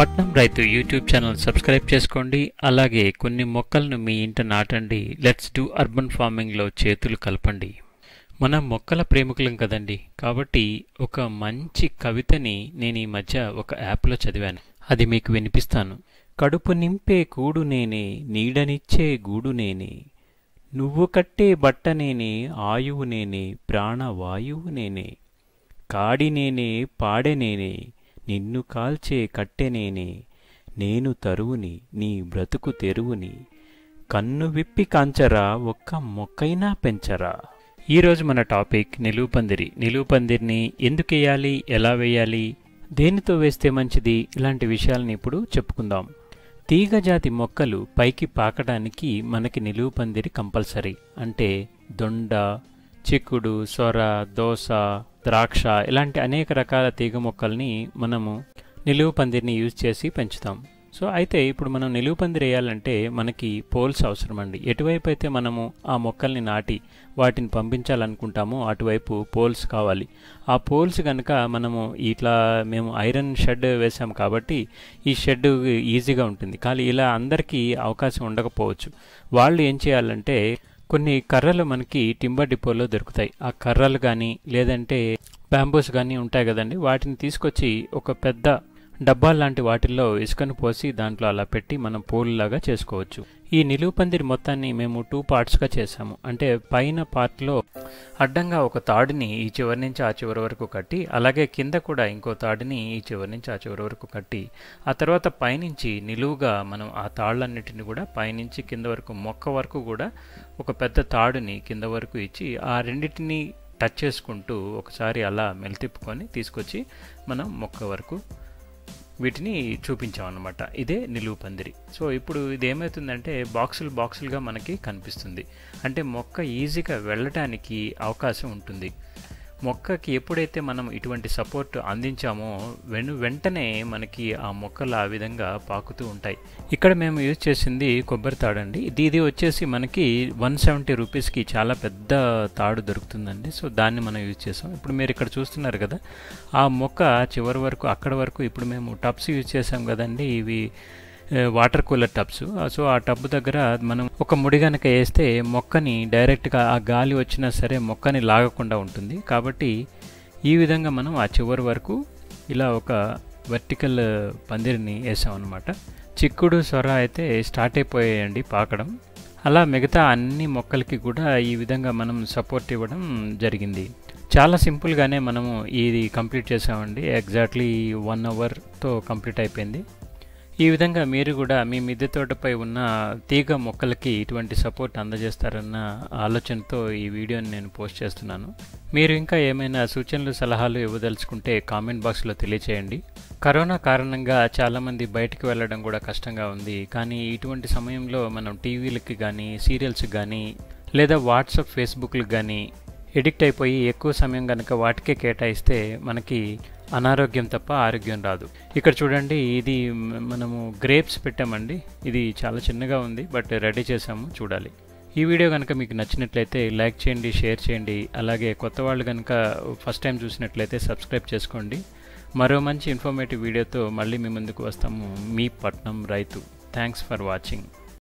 పట్నం రైతు YouTube channel subscribe చేసుకోండి అలాగే కొన్ని మొక్కలను మీ ఇంట నాటండి లెట్స్ డూ అర్బన్ ఫార్మింగ్లో చేతులు కలపండి మనం మొక్కల ప్రేమికులం కదండి కాబట్టి ఒక మంచి కవితని నేను ఈ మధ్య ఒక యాప్లో చదివాను అది మీకు వినిపిస్తాను కడుపు నింపే కూడు నేనే నీడనిచ్చే గూడు నేనే నువ్వు కట్టే బట్ట నేనే ఆయువు నేనే ప్రాణవాయువు నేనే కాడి నేనే పాడె నేనే నిన్ను కాల్చే కట్టె నేనే నేను తరువుని నీ బ్రతుకు తెరువుని కన్ను విప్పి కాంచరా ఒక్క మొక్కైనా పెంచరా ఈరోజు మన టాపిక్ నిలువుపందిరి నిలువుపందిరిని ఎందుకు వేయాలి ఎలా వేయాలి దేనితో వేస్తే మంచిది ఇలాంటి విషయాలని ఇప్పుడు చెప్పుకుందాం తీగజాతి మొక్కలు పైకి పాకడానికి మనకి నిలువు పందిరి కంపల్సరీ అంటే దొండ చిక్కుడు సొర దోస ద్రాక్ష ఇలాంటి అనేక రకాల తీగ మొక్కల్ని మనము నిలువు పందిరిని యూజ్ చేసి పెంచుతాం సో అయితే ఇప్పుడు మనం నిలువు పందిరి వేయాలంటే మనకి పోల్స్ అవసరం అండి ఎటువైపు అయితే మనము ఆ మొక్కల్ని నాటి వాటిని పంపించాలనుకుంటామో అటువైపు పోల్స్ కావాలి ఆ పోల్స్ కనుక మనము ఇట్లా మేము ఐరన్ షెడ్ వేసాం కాబట్టి ఈ షెడ్ ఈజీగా ఉంటుంది కానీ ఇలా అందరికీ అవకాశం ఉండకపోవచ్చు వాళ్ళు ఏం చేయాలంటే కొన్ని కర్రలు మనకి టింబర్ డిపోలో దొరుకుతాయి ఆ కర్రలు కానీ లేదంటే బ్యాంబూస్ కానీ ఉంటాయి కదండి వాటిని తీసుకొచ్చి ఒక పెద్ద డబ్బా లాంటి వాటిల్లో ఇసుకను పోసి దాంట్లో అలా పెట్టి మనం పూలులాగా చేసుకోవచ్చు ఈ నిలువు పందిరి మొత్తాన్ని మేము టూ పార్ట్స్గా చేసాము అంటే పైన పార్ట్లో అడ్డంగా ఒక తాడుని ఈ చివరి నుంచి ఆ చివరి వరకు కట్టి అలాగే కింద కూడా ఇంకో తాడుని ఈ చివరి నుంచి ఆ చివరి వరకు కట్టి ఆ తర్వాత పైనుంచి నిలువుగా మనం ఆ తాళ్ళన్నిటిని కూడా పైనుంచి కింద వరకు మొక్క వరకు కూడా ఒక పెద్ద తాడుని కింద వరకు ఇచ్చి ఆ రెండింటిని టచ్ చేసుకుంటూ ఒకసారి అలా మెలితిప్పుకొని తీసుకొచ్చి మనం మొక్క వరకు వీటిని చూపించామన్నమాట ఇదే నిలువు పందిరి సో ఇప్పుడు ఇది ఏమవుతుందంటే బాక్సులు బాక్సులుగా మనకి కనిపిస్తుంది అంటే మొక్క ఈజీగా వెళ్ళటానికి అవకాశం ఉంటుంది మొక్కకి ఎప్పుడైతే మనం ఇటువంటి సపోర్ట్ అందించామో వెను వెంటనే మనకి ఆ మొక్కలు ఆ విధంగా పాకుతూ ఉంటాయి ఇక్కడ మేము యూజ్ చేసింది కొబ్బరి తాడండి ఇది ఇది వచ్చేసి మనకి వన్ సెవెంటీ రూపీస్కి చాలా పెద్ద తాడు దొరుకుతుందండి సో దాన్ని మనం యూజ్ చేసాం ఇప్పుడు మీరు ఇక్కడ చూస్తున్నారు కదా ఆ మొక్క చివరి వరకు అక్కడ వరకు ఇప్పుడు మేము టబ్స్ యూజ్ చేసాం కదండి ఇవి వాటర్ కూలర్ టబ్స్ సో ఆ టబ్ దగ్గర మనం ఒక ముడి గనక వేస్తే మొక్కని డైరెక్ట్గా ఆ గాలి వచ్చినా సరే మొక్కని లాగకుండా ఉంటుంది కాబట్టి ఈ విధంగా మనం ఆ చివరి వరకు ఇలా ఒక వర్టికల్ పందిరిని వేసామన్నమాట చిక్కుడు సొర అయితే స్టార్ట్ అయిపోయాయండి పాకడం అలా మిగతా అన్ని మొక్కలకి కూడా ఈ విధంగా మనం సపోర్ట్ ఇవ్వడం జరిగింది చాలా సింపుల్గానే మనము ఇది కంప్లీట్ చేసామండి ఎగ్జాక్ట్లీ వన్ అవర్తో కంప్లీట్ అయిపోయింది ఈ విధంగా మీరు కూడా మీ మిద్దె తోటపై ఉన్న తీగ మొక్కలకి ఇటువంటి సపోర్ట్ అందజేస్తారన్న ఆలోచనతో ఈ వీడియోని నేను పోస్ట్ చేస్తున్నాను మీరు ఇంకా ఏమైనా సూచనలు సలహాలు ఇవ్వదలుచుకుంటే కామెంట్ బాక్స్లో తెలియచేయండి కరోనా కారణంగా చాలామంది బయటికి వెళ్ళడం కూడా కష్టంగా ఉంది కానీ ఇటువంటి సమయంలో మనం టీవీలకి కానీ సీరియల్స్కి కానీ లేదా వాట్సాప్ ఫేస్బుక్లకు కానీ ఎడిక్ట్ అయిపోయి ఎక్కువ సమయం కనుక వాటికే కేటాయిస్తే మనకి అనారోగ్యం తప్ప ఆరోగ్యం రాదు ఇక్కడ చూడండి ఇది మనము గ్రేప్స్ పెట్టామండి ఇది చాలా చిన్నగా ఉంది బట్ రెడీ చేసాము చూడాలి ఈ వీడియో కనుక మీకు నచ్చినట్లయితే లైక్ చేయండి షేర్ చేయండి అలాగే కొత్త వాళ్ళు కనుక ఫస్ట్ టైం చూసినట్లయితే సబ్స్క్రైబ్ చేసుకోండి మరో మంచి ఇన్ఫర్మేటివ్ వీడియోతో మళ్ళీ మీ ముందుకు వస్తాము మీ పట్నం రైతు థ్యాంక్స్ ఫర్ వాచింగ్